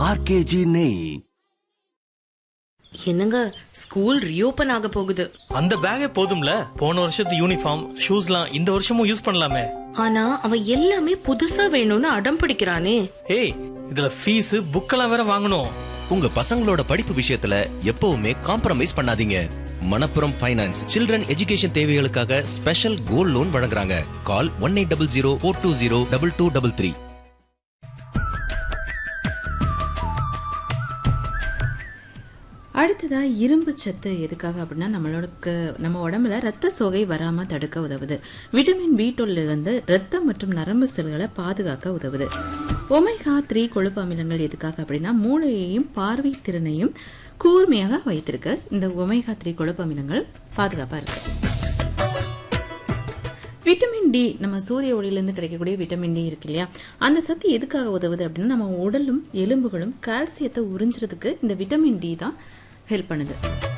RKG நெய் என்னங்க school reopen ஆக போகுது அந்த பேக்கே போதும்ல போன வருஷத்து யூனிஃபார்ம் ஷூஸ்லாம் இந்த வருஷமும் யூஸ் பண்ணலாமே ஆனா அவன் எல்லாமே புதுசா வேணும்னு அடம் பிடிக்கிறானே ஏய் இதுல ஃபீஸ் புக்கெல்லாம் வேற வாங்கணும் உங்க பசங்களோட படிப்பு விஷயத்துல எப்பவுமே காம்ப்ரமைஸ் பண்ணாதீங்க மணப்புரம் ஃபைனான்ஸ் சில்ட்ரன் எஜுகேஷன் தேவைகளுக்காக ஸ்பெஷல் கோல்ட் லோன் வழங்குறாங்க call one eight double zero four two zero double two double three அடுத்ததா இரும்பு சத்து எதுக்காக அப்படின்னா நம்மளோட நம்ம உடம்புல ரத்த சோகை வராம தடுக்க உதவுது விட்டமின் பி டுவெல் வந்து ரத்தம் மற்றும் நரம்பு செல்களை பாதுகாக்க உதவுது ஒமைகா த்ரீ கொழுப்பு அமிலங்கள் எதுக்காக அப்படின்னா மூளையையும் பார்வை திறனையும் கூர்மையாக வைத்திருக்க இந்த ஒமைகா த்ரீ கொழுப்பு அமிலங்கள் பாதுகாப்பா இருக்கு விட்டமின் டி நம்ம சூரிய ஒளியிலிருந்து கிடைக்கக்கூடிய விட்டமின் டி இருக்கு இல்லையா அந்த சத்து எதுக்காக உதவுது அப்படின்னா நம்ம உடலும் எலும்புகளும் கால்சியத்தை உறிஞ்சுறதுக்கு இந்த விட்டமின் டி தான் ஹெல்ப் பண்ணுது